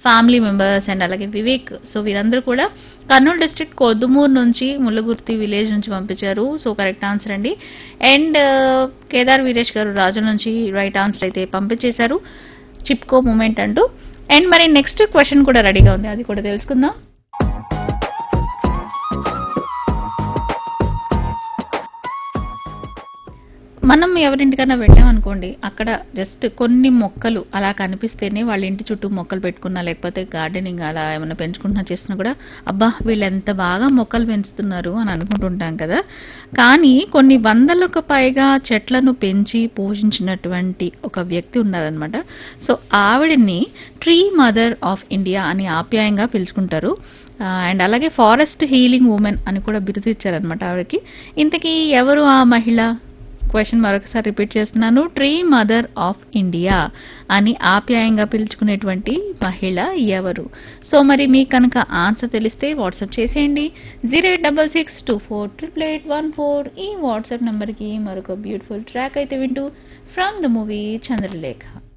family members and అలాగే Vivek so వీరందరూ కూడా కర్నూలు డిస్ట్రిక్ట్ కొద్దుమూరు నుంచి ముల్లగుర్తి విలేజ్ నుంచి పంపించారు సో కరెక్ట్ ఆన్సర్ అండి అండ్ కేదార్ వీరేష్ గారు రాజు నుంచి రైట్ ఆన్సర్ అయితే పంపించేశారు చిప్కో మూమెంట్ అంటూ అండ్ మరి నెక్స్ట్ క్వశ్చన్ కూడా రెడీగా ఉంది అది కూడా తెలుసుకుందాం మనం ఎవరింటికన్నా వెళ్ళామనుకోండి అక్కడ జస్ట్ కొన్ని మొక్కలు అలా కనిపిస్తేనే వాళ్ళ ఇంటి చుట్టూ మొక్కలు పెట్టుకున్నా లేకపోతే గార్డెనింగ్ అలా ఏమైనా పెంచుకుంటున్నా చేసినా కూడా అబ్బా వీళ్ళు ఎంత బాగా మొక్కలు పెంచుతున్నారు అని అనుకుంటుంటాం కదా కానీ కొన్ని వందలకు పైగా చెట్లను పెంచి పోషించినటువంటి ఒక వ్యక్తి ఉన్నారనమాట సో ఆవిడని ట్రీ మదర్ ఆఫ్ ఇండియా అని ఆప్యాయంగా పిలుచుకుంటారు అండ్ అలాగే ఫారెస్ట్ హీలింగ్ ఉమెన్ అని కూడా బిరుదు ఇచ్చారనమాట ఆవిడకి ఇంతకీ ఎవరు ఆ మహిళ క్వశ్చన్ మరొకసారి రిపీట్ చేస్తున్నాను ట్రీ మదర్ ఆఫ్ ఇండియా అని ఆప్యాయంగా పిలుచుకునేటువంటి మహిళ ఎవరు సో మరి మీకు కనుక ఆన్సర్ తెలిస్తే వాట్సాప్ చేసేయండి zero eight double six two four triple eight one four ఈ వాట్సాప్ నెంబర్కి మరొక బ్యూటిఫుల్ ట్రాక్ అయితే వింటూ ఫ్రమ్ ద మూవీ చంద్రలేఖ